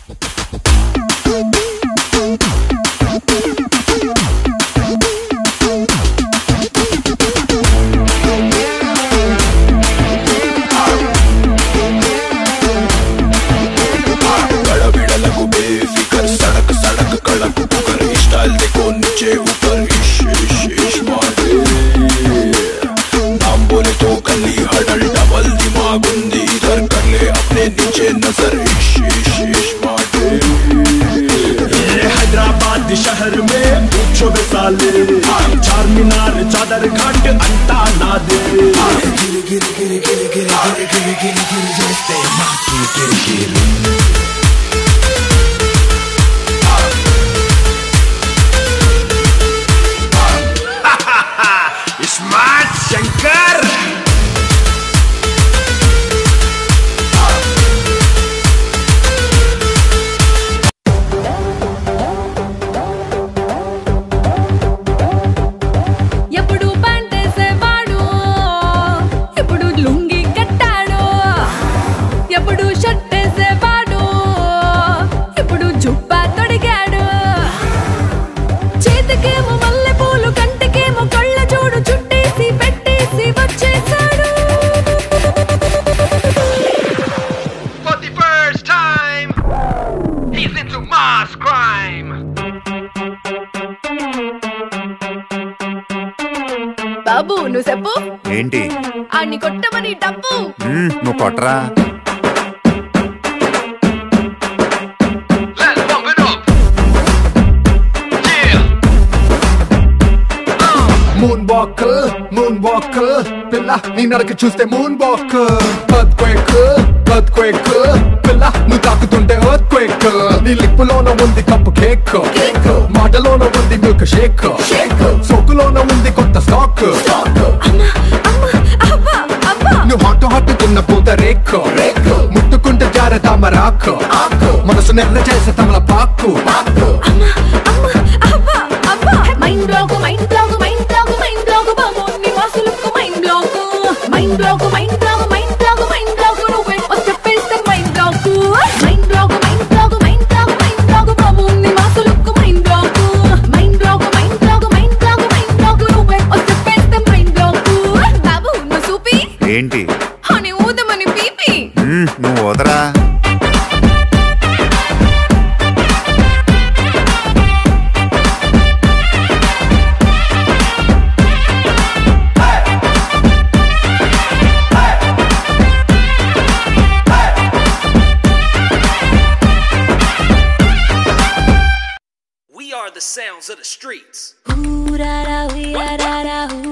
गड़बिड़लकु बेफिकर सड़क सड़क कड़क पुकर स्टाइल देखो नीचे ऊपर इश इश इश मारे नाम बोले तो गली हडल डबल दिमाग उंदी इधर कर ले अपने नीचे नजर इश इश इश मारे ये हैदराबाद शहर में पूछो वे साले चार मीनार चादर घाट अंटा ना दे गिर गिर गिर गिर गिर गिर गिर गिर गिर जैसे माँ की गिर गिर स्मार्ट शंकर ఎప్పుడు పంటేసేవాడు ఇప్పుడు లుంగి కట్టాడు ఎప్పుడు షర్ట్ వేసేవాడు ఇప్పుడు జుబ్బా తొడిగాడు చేతికేమో మల్లె పూలు కంటికేమో కళ్ళ చూడు చుట్టేసి పెట్టేసి వచ్చేసాడు For the first time, he's into mass crime. బాబు నువ్వు చెప్పు ఏంటి ఆడిని కొట్టమని డబ్బు మ్మ్, నువ్వు కొట్టరా Let's bump it up. Yeah. Moon walk moon walk పిల్ల నీ నడక చూస్తే moon walk birth quake birth quake పిల్ల నువ్వు తాకుతుంటే ఎర్త్ క్వేక్ నీ లిప్పులోన ఉంది కప్పు కేక్ మాటలోన ఉంది మిల్క్ షేక్ సోకులోన ఉంది కొత్త స్టాక్ అబ్బా అబ్బా నువ్వు హాట్ హాట్ తిన్న పూత రేక్ ముట్టుకుంటే జార తామరాక్ మనసు నెర్ర చేసే తమల పాకు అబ్బా అబ్బా mind block mind block mind block mind block బాబోని వాసులకు mind block mind block mind block mind block mind block నువ్వే వస్తే పేస్తే mind block mind block mind block mind block mind block బాబోని వాసులకు mind block mind block mind block mind block mind block నువ్వే వస్తే పేస్తే మైండ్ బ్లాక్ బాబు నువ్వు చూపి ఏంటి అని ఊదమని పీపీ మ్మ్, నువ్వు వదరా We are the sounds of the streets. Ooh, da, da, wee, da, da, da, ooh.